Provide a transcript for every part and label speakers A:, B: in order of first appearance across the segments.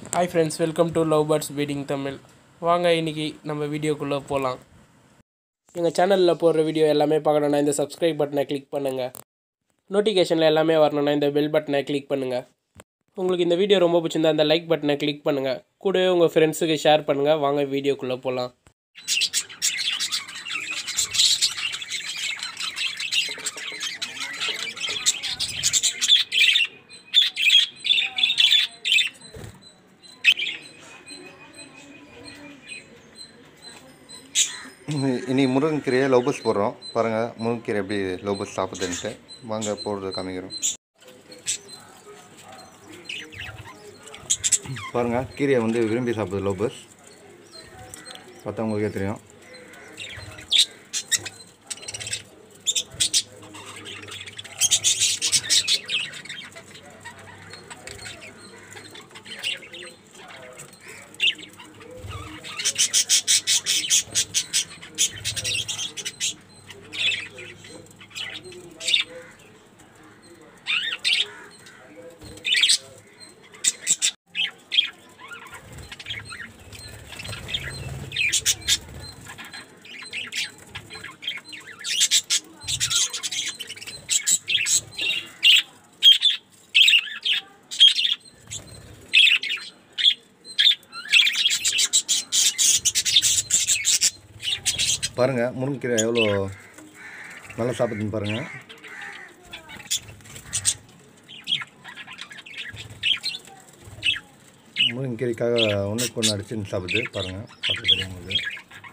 A: hi friends welcome to love birds feeding Tamil வாங்க இன்னைக்கு நம்ம வீடியோக்குள்ளே போகலாம் எங்கள் சேனலில் போடுற வீடியோ எல்லாமே பார்க்கணுன்னா இந்த சப்ஸ்கிரைப் பட்டனை கிளிக் பண்ணுங்கள் நோட்டிஃபிகேஷனில் எல்லாமே வரணும்னா இந்த பெல் பட்டனை கிளிக் பண்ணுங்கள் உங்களுக்கு இந்த வீடியோ ரொம்ப பிடிச்சிருந்தா அந்த லைக் பட்டனை கிளிக் பண்ணுங்கள் கூடவே உங்கள் ஃப்ரெண்ட்ஸுக்கு ஷேர் பண்ணுங்கள் வாங்க வீடியோக்குள்ளே போகலாம்
B: இன்னைக்கு முருங்கைக்கீரையை லோபஸ் போடுறோம் பாருங்கள் முருங்கைக்கீரை எப்படி லோபஸ் சாப்பிடுதுன்ட்டு வாங்க போடுறது காமிக்கிறோம் பாருங்கள் கீரையை வந்து விரும்பி சாப்பிடுது லோபஸ் பார்த்தா உங்களுக்கே தெரியும் பாருங்கள் முருங்கைக்கீரை எவ்வளோ நல்லா சாப்பிடுதுன்னு பாருங்கள் முருங்கைக்கீரைக்காக ஒன்றுக்கு ஒன்று அடிச்சுன்னு சாப்பிடுது பாருங்கள் பார்த்து தெரியும் உங்களுக்கு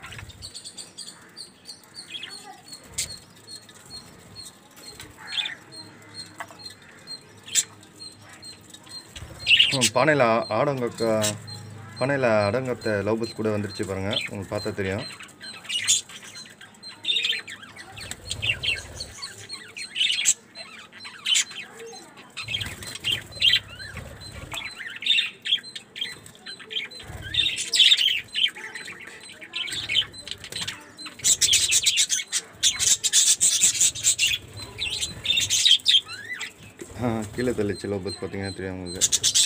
B: ம், பானையில் ஆடங்கக்க பானையில் அடங்கத்த லவ்பஸ் கூட வந்துருச்சு பாருங்கள் உங்களுக்கு பார்த்தா தெரியும் ஆ கீழே தள்ளிச்சு லோபஸ் பார்த்தீங்கன்னா தெரியும் உங்களுக்கு